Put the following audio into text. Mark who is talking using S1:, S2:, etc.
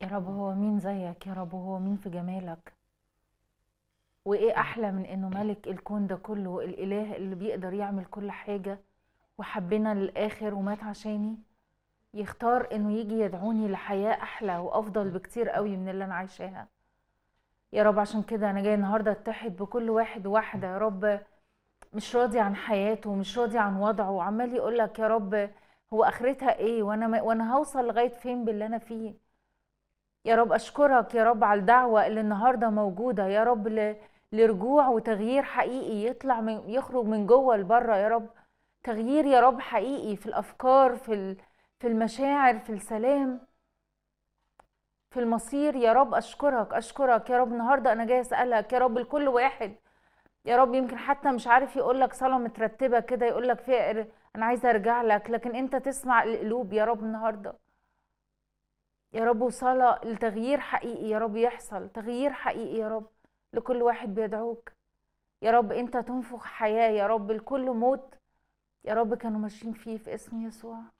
S1: رب هو مين زيك يا رب هو مين في جمالك وايه احلى من انه ملك الكون ده كله الاله اللي بيقدر يعمل كل حاجه وحبنا للاخر ومات عشاني يختار انه يجي يدعوني لحياه احلى وافضل بكتير قوي من اللي انا عايشاها يا رب عشان كده انا جاي النهارده اتحد بكل واحد وواحده يا رب مش راضي عن حياته مش راضي عن وضعه وعمال يقول لك يا رب هو اخرتها ايه وانا ما وانا هوصل لغايه فين باللي انا فيه يا رب اشكرك يا رب على الدعوه اللي النهارده موجوده يا رب ل... لرجوع وتغيير حقيقي يطلع من يخرج من جوه لبره يا رب تغيير يا رب حقيقي في الافكار في ال... في المشاعر في السلام في المصير يا رب اشكرك اشكرك يا رب النهارده انا جاي اسالك يا رب لكل واحد يا رب يمكن حتى مش عارف يقول لك صلاه مترتبه كده يقول لك فيها انا عايزه ارجع لك لكن انت تسمع القلوب يا رب النهارده يا رب وصلاه لتغيير حقيقي يا رب يحصل تغيير حقيقي يا رب لكل واحد بيدعوك يا رب انت تنفخ حياه يا رب لكل موت يا رب كانوا ماشيين فيه في اسم يسوع